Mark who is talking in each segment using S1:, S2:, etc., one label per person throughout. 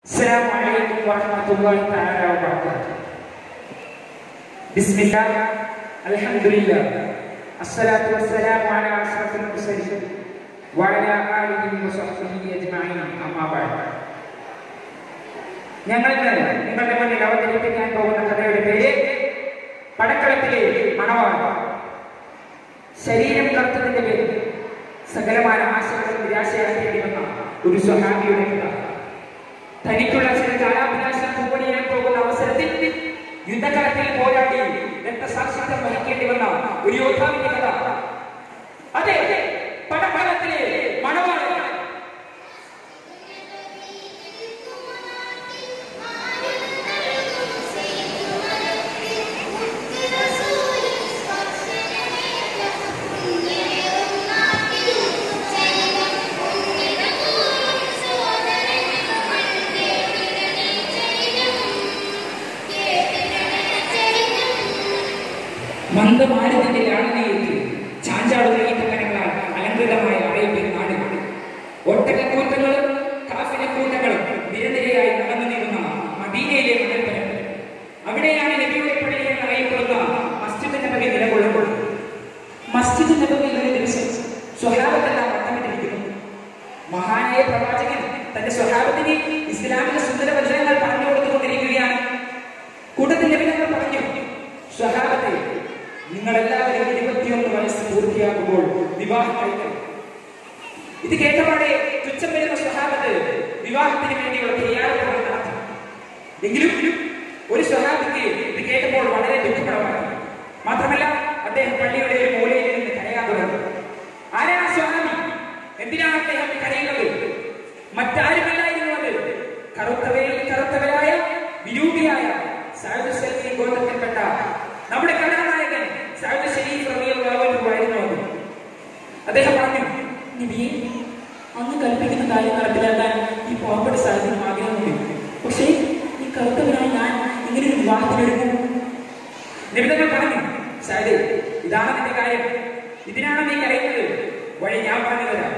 S1: السلام عليكم ورحمة الله تعالى وبركاته بسم الله الحمد لله الصلاة والسلام على أشرف المرسلين وعلى آله وصحبه أجمعين أما بعد ഞങ്ങൾ ഇന്ന് നിങ്ങളുടെ മുന്നിൽ അവതരിപ്പിക്കാൻ പോകുന്ന കഥയുടെ പേര് പടക്കളത്തിലെ മണവാള ശരീരം കറുത്തതിന്റെ പേരിൽ സകലമായ ആശകളും നിരാശയാക്കേണ്ടി വന്ന ഒരു സ്വഹാബിയുടെ കഥ തനിക്കുള്ള ചില കാലാഭിലാഷം പൂവണിയാൻ പോകുന്ന അവസരത്തിൽ യുദ്ധകാലത്തിൽ പോരാടി രക്തസാക്ഷിത്വം വഹിക്കേണ്ടി വന്ന ഒരു യോദ്ധാവിന്റെ കഥ അതെ പടഫലത്തിലെ മണവാളൻ മന്ദമാരുതിന്റെ ലാളനയേറ്റ് ചാഞ്ചാടുന്ന ഈ കപ്പനങ്ങളാൽ അലങ്കൃതമായ അറേബ്യൻ നാട് ഒട്ടകക്കൂട്ടങ്ങളും കാഫിലക്കൂട്ടങ്ങളും നിരനിരയായി നടന്നു നീങ്ങുന്ന മദീനയിലെ മണൽപ്പരം അവിടെയാണ് നബിയുടെ പള്ളി എന്നറിയപ്പെടുന്ന മസ്ജിദ് നബി നിലകൊള്ളുമ്പോൾ മസ്ജിദ് നബിയിൽ ഒരു ദിവസം സ്വഹാബത്തെല്ലാം വട്ടമിട്ടിരിക്കുന്നു മഹാനായ പ്രവാചകൻ തന്റെ സ്വഹാബത്തിന് ഇസ്ലാമിലെ സുന്ദര വചനങ്ങൾ പറഞ്ഞു കൊടുത്തുകൊണ്ടിരിക്കുകയാണ് കൂട്ടത്തിൽ നബിതങ്ങൾ പറഞ്ഞു സ്വഹാബത്തെ നിങ്ങളെല്ലാവരും ഇരുപത്തിയൊന്ന് വയസ്സ് പൂർത്തിയാകുമ്പോൾ വിവാഹം കഴിക്കണം ഇത് കേട്ടപാടെ തുച്ഛം വരുന്ന സ്വഹാബത്ത് വിവാഹത്തിന് വേണ്ടിയുള്ള തയ്യാറെടുപ്പുകൾ നടത്തി എങ്കിലും ഒരു സ്വഹാബിക്ക് ഇത് കേട്ടപ്പോൾ വളരെ ദുഃഖപ്രദമായി മാത്രമല്ല അദ്ദേഹം പള്ളിയുടെ ഒരു മൂലയിൽ നിന്ന് കരയാൻ തുടങ്ങി ആരാണ് സ്വഹാബി എന്തിനാണ് അദ്ദേഹം കരയുന്നത് മറ്റാരുമല്ലായിരുന്നു അത് കറുത്തവയിൽ കറുത്തവരായ വിരൂപിയായ സായുധ സൈനിക ഗോത്രത്തിൽപ്പെട്ട നമ്മുടെ കഥാനായകൻ സായുധ ഷരീഫ് റബിയായിരുന്നു അത് അദ്ദേഹം പറഞ്ഞു നബിയെ അങ്ങ് കൽപ്പിക്കുന്ന കാര്യം നടപ്പിലാക്കാൻ ഈ പാവപ്പെട്ട സാഹചര്യം ആഗ്രഹമുണ്ട് പക്ഷേ ഈ കറുത്തവനായി ഞാൻ ഇങ്ങനെ ഒരു വിവാഹത്തിനൊരുങ്ങും നിബിധങ്ങൾ പറഞ്ഞു സായത് ഇതാണ് നിന്റെ കാര്യം ഇതിനാണ് നീ കരയുന്നത് വഴി ഞാൻ പറഞ്ഞു തരാം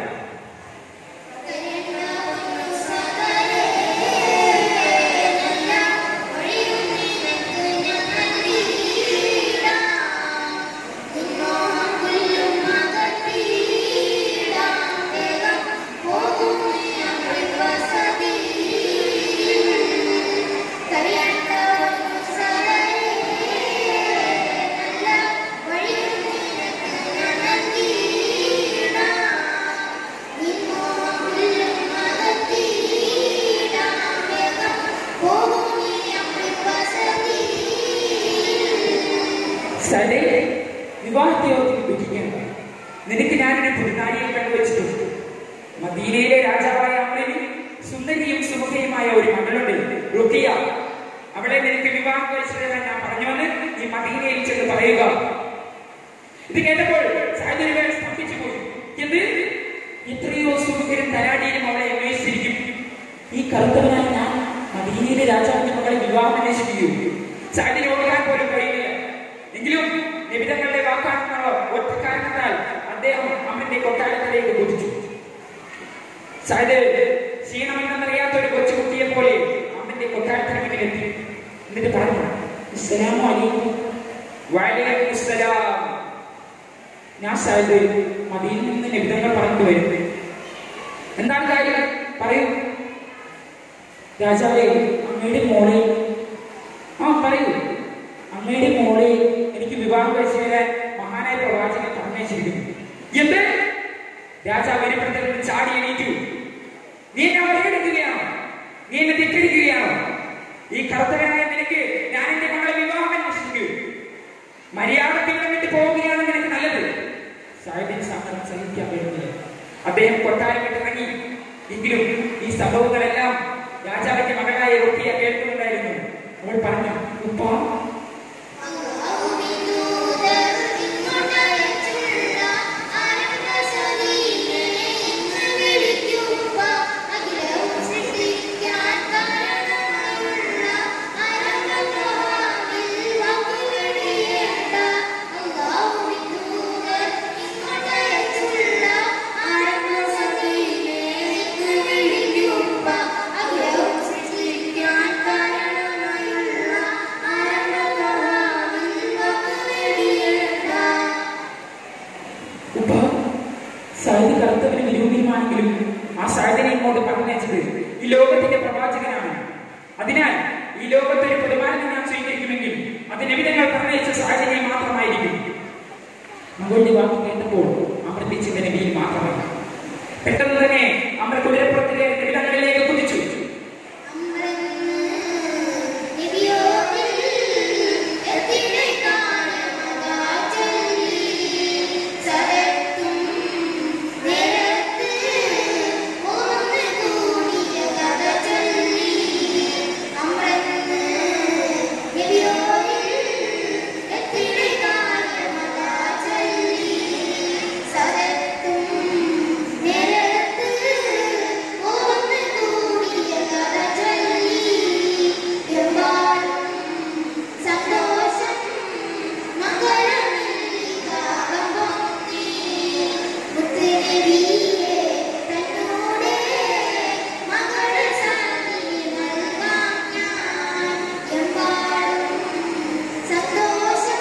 S1: സഡേ വിവാഹത്തെ ഓർത്ത് ദുഃഖിക്കേണ്ട നിനക്ക് ഞാനൊരു പുതുനാരിയെ കണ്ടുവച്ചിട്ടുണ്ട് മദീനയിലെ രാജാവായ അമ്മന് സുന്ദരിയും സുമുഖയുമായ ഒരു മകളുണ്ട് റുക്കിയ അവളെ നിനക്ക് വിവാഹം കഴിച്ചു തരാൻ ഞാൻ പറഞ്ഞുവന്ന് ഈ മദീനയിൽ ചെന്ന് പറയുക ഇത് കേട്ടപ്പോൾ സാഹചര്യം സ്തംഭിച്ചു പോയി എന്ത് എത്രയോ സുമുഖരും തരാടിയിലും അവളെ അന്വേഷിച്ചിരിക്കും ഈ കറുത്തവനായ ഞാൻ മദീനയിലെ രാജാവിന്റെ മകളെ വിവാഹം അന്വേഷിക്കുകയും സാഹചര്യം ഓർക്കാൻ പോലും കഴിയില്ല എങ്കിലും നിബിധങ്ങളുടെ വാക്കാണെന്നുള്ള ഒറ്റ കാരണത്താൽ അദ്ദേഹം അമ്മന്റെ കൊട്ടാരത്തിലേക്ക് കുതിച്ചു സായത് ക്ഷീണമെന്നറിയാത്ത ഒരു കൊച്ചുകുട്ടിയെ പോലെ അമ്മന്റെ കൊട്ടാരത്തിന് മുന്നിലെത്തി എന്നിട്ട് പറഞ്ഞു ഇസ്ലാമു അലൈക്കും വഅലൈക്കും ഇസ്സലാം ഞാൻ സായത് മതിയിൽ നിന്ന് നിബിധങ്ങൾ പറഞ്ഞു വരുന്നത് എന്താണ് കാര്യം പറയൂ രാജാവേ അങ്ങയുടെ മോളെ ആ പറയൂ അങ്ങയുടെ മോളെ എനിക്ക് വിവാഹം കഴിച്ചു തരാൻ മഹാനായ പ്രവാചകൻ പറഞ്ഞിരിക്കുന്നു എന്ത് രാജാവ് ഇരിപ്പിടത്തിൽ നിന്ന് ചാടി എണീറ്റു നീ എന്നെ അവഹേളിക്കുകയാണോ നീ എന്നെ തെറ്റിദ്ധരിക്കുകയാണോ ഈ കറുത്തവനായ നിനക്ക് ഞാൻ എന്റെ മകളെ വിവാഹം അന്വേഷിക്കൂ മര്യാദ വിട്ട് പോവുകയാണ് നിനക്ക് നല്ലത് സാഹിബിന് സമ്മതം സഹിക്കാൻ പറ്റുന്നില്ല അദ്ദേഹം കൊട്ടാരം വിട്ടിറങ്ങി എങ്കിലും ഈ സംഭവങ്ങളെല്ലാം രാജാവിന്റെ മകളായ റൊട്ടിയ കേൾക്കുന്നുണ്ടായിരുന്നു അവൾ പറഞ്ഞു ഉപ്പ
S2: അഖിലവും സൃഷ്ടിക്കാൻ കാരണമുള്ള
S1: കൊണ്ട് പറഞ്ഞത് ഈ ലോകത്തിന്റെ പ്രവാചകനാണ് അതിനാൽ ഈ ലോകത്ത് ഒരു പ്രതിമാനം ഞാൻ സ്വീകരിക്കുമെങ്കിൽ അത് നിമിതങ്ങൾ പറഞ്ഞയച്ച സാഹചര്യം മാത്രമായിരിക്കും മകളുടെ വാക്ക് കേട്ടപ്പോൾ അമൃതിച്ചിന്റെ നബിയിൽ മാത്രമല്ല പെട്ടെന്ന് തന്നെ അമർ കുതിരപ്പുറത്തിലെ നിമിടങ്ങളിലേക്ക് കുതിച്ചു
S2: സന്തോഷം മംഗളമില്ലികാകം പൊങ്ങി മുത്തുനബിയെ തന്നോടെ മകള സാന്നി നൽകാം ഞാൻ എമ്പാടും സന്തോഷം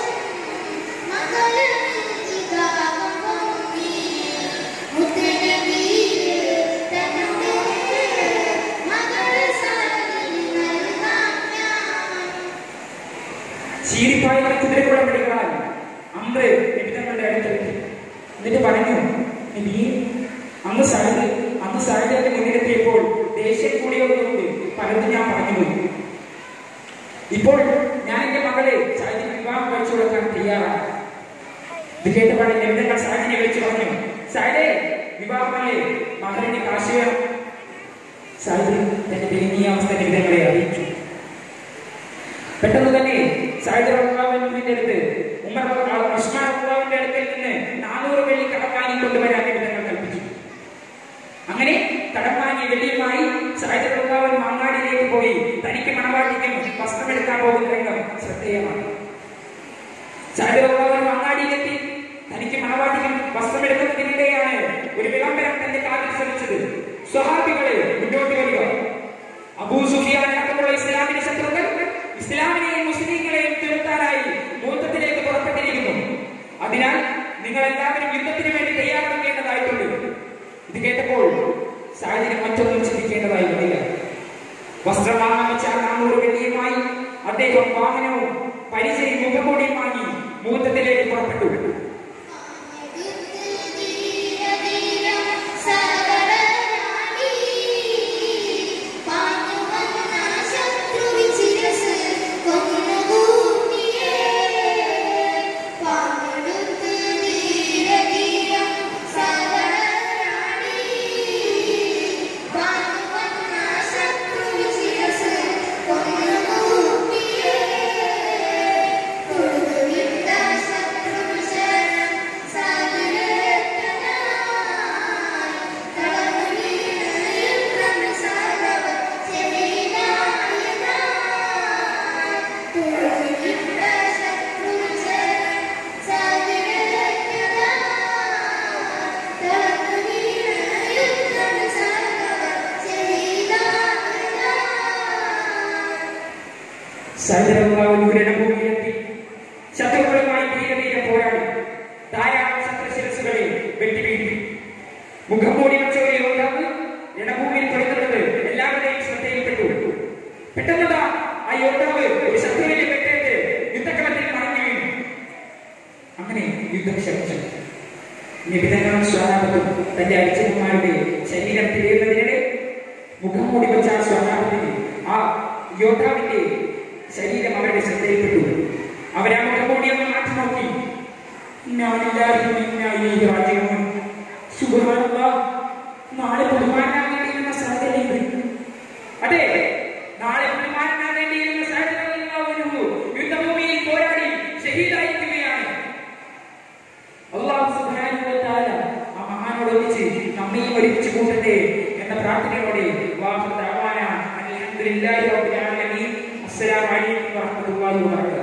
S2: മംഗളമില്ലികാകം പൊങ്ങി മുത്തുനബിയെ തന്നോടെ മകള സാന്നി നൽകാം ഞാൻ
S1: ചീരിപ്പായുടെ കുതിരക്കുളം പിടിക്കാൻ അമ്പ് നിമിതങ്ങളുടെ അടുത്തെത്തി എന്നിട്ട് പറഞ്ഞു നബി അന്ന് സാഹിദ് അന്ന് സാഹിദിന്റെ മുന്നിലെത്തിയപ്പോൾ ദേഷ്യം കൂടിയതുകൊണ്ട് പലതും ഞാൻ പറഞ്ഞുപോയി ഇപ്പോൾ ഞാൻ എന്റെ മകളെ സാഹിദിന് വിവാഹം കഴിച്ചു കൊടുക്കാൻ തയ്യാറാണ് ഇത് കേട്ടപാടെ നിമിതങ്ങൾ സാഹിദിനെ വിളിച്ചു പറഞ്ഞു സാഹിദേ വിവാഹമല്ലേ മകളിന് കാശ് വേണം സാഹിദ് തന്റെ ദയനീയ അവസ്ഥ നിമിതങ്ങളെ അറിയിച്ചു പെട്ടെന്ന് തന്നെ സായിദ് റഹ്മാവിന്റെ അടുത്ത് ഉമർ റഹ്മാ- ഉസ്മാൻ റഹ്മാവിന്റെ അടുക്കൽ നിന്ന് നാനൂറ് വെള്ളി കടം വാങ്ങി കൊണ്ടുവരാൻ നിമിതങ്ങൾ കൽപ്പിച്ചു അങ്ങനെ കടം വാങ്ങിയ വെള്ളിയുമായി സായിദ് റഹ്മാവൻ മാങ്ങാടിയിലേക്ക് പോയി തനിക്ക് മണവാട്ടിക്കും വസ്ത്രമെടുക്കാൻ പോകുന്ന രംഗം ശ്രദ്ധേയമാണ് സായിദ് റഹ്മാവൻ മാങ്ങാടിയിലെത്തി തനിക്ക് മണവാട്ടിക്കും വസ്ത്രമെടുക്കുന്നതിനിടെയാണ് ഒരു വിളംബരം തന്റെ കാലിൽ ശ്രമിച്ചത് സ്വഹാബികളെ മുന്നോട്ട് വരിക അബൂ സുഫിയാൻ അടക്കമുള്ള ഇസ്ലാമിന്റെ ശത്രുക്കൾ ഇസ്ലാമിനെയും മുസ്ലിങ്ങളെയും തുരത്താനായി യുദ്ധത്തിലേക്ക് പുറപ്പെട്ടിരിക്കുന്നു അതിനാൽ നിങ്ങൾ എല്ലാവരും യുദ്ധത്തിന് വേണ്ടി തയ്യാറാക്കേണ്ടതായിട്ടുണ്ട് ഇത് കേട്ടപ്പോൾ സാഹചര്യം മറ്റൊന്നും ചിന്തിക്കേണ്ടതായി വന്നില്ല വസ്ത്രം വാങ്ങാൻ വെച്ച ആ നാനൂറ് വെള്ളിയുമായി അദ്ദേഹം വാഹനവും പരിചയം മുഖംമൂടിയും വാങ്ങി മുഹൂർത്തത്തിലേക്ക് പുറപ്പെട്ടു ഭൂമിയിലെത്തി ശത്രുക്കളുമായി ധീരധീരെ പോരാടി ധാരാളം ശത്രുശിരസുകളെ വെട്ടിവീഴ്ത്തി മുഖം മൂടി വെച്ച ഒരു യോദ്ധാവ് രണഭൂമിയിൽ തുടങ്ങുന്നത് എല്ലാവരുടെയും ശ്രദ്ധയിൽപ്പെട്ടു പെട്ടെന്നതാ ആ യോദ്ധാവ് ഒരു ശത്രുവിനെ വെട്ടേറ്റ് യുദ്ധക്കളത്തിൽ മറഞ്ഞു വീണു അങ്ങനെ യുദ്ധം ശമിച്ചു നിബിധങ്ങളും സ്വാനാപത്തും തന്റെ അരിച്ചന്മാരുടെ ശരീരം തിരിയുന്നതിനിടെ മുഖം മൂടി വെച്ച ആ സ്വാനാപത്തിന് ആ യോദ്ധാവിന്റെ ശരീരം അവരുടെ ശ്രദ്ധയിൽപ്പെട്ടു അവരാ മുഖം മൂടി ഒന്ന് മാറ്റി നോക്കി ഇന്നാലില്ലാഹിം ഇന്നാ ഇലൈഹി റാജിഊൻ. സുബ്ഹാനല്ലാഹ്. നാളെ ബഹുമാനാകേണ്ടിയിരുന്ന സാഹചര്യം അതെ നാളെ ബഹുമാനാകേണ്ടിയിരുന്ന സാഹചര്യം യുദ്ധഭൂമിയിൽ പോരാടി ഷഹീദായിരിക്കുകയാണ് അള്ളാഹു സുബ്ഹാനഹു വ തആല ആ മഹാനോടൊന്നിച്ച് നമ്മയും ഒരുമിച്ച് കൂട്ടട്ടെ എന്ന പ്രാർത്ഥനയോടെ വാഹു ദഅവാന അൽഹംദുലില്ലാഹി റബ്ബിൽ ആലമീൻ അസ്സലാമു അലൈക്കും വറഹ്മത്തുള്ളാഹി വബറകാതുഹു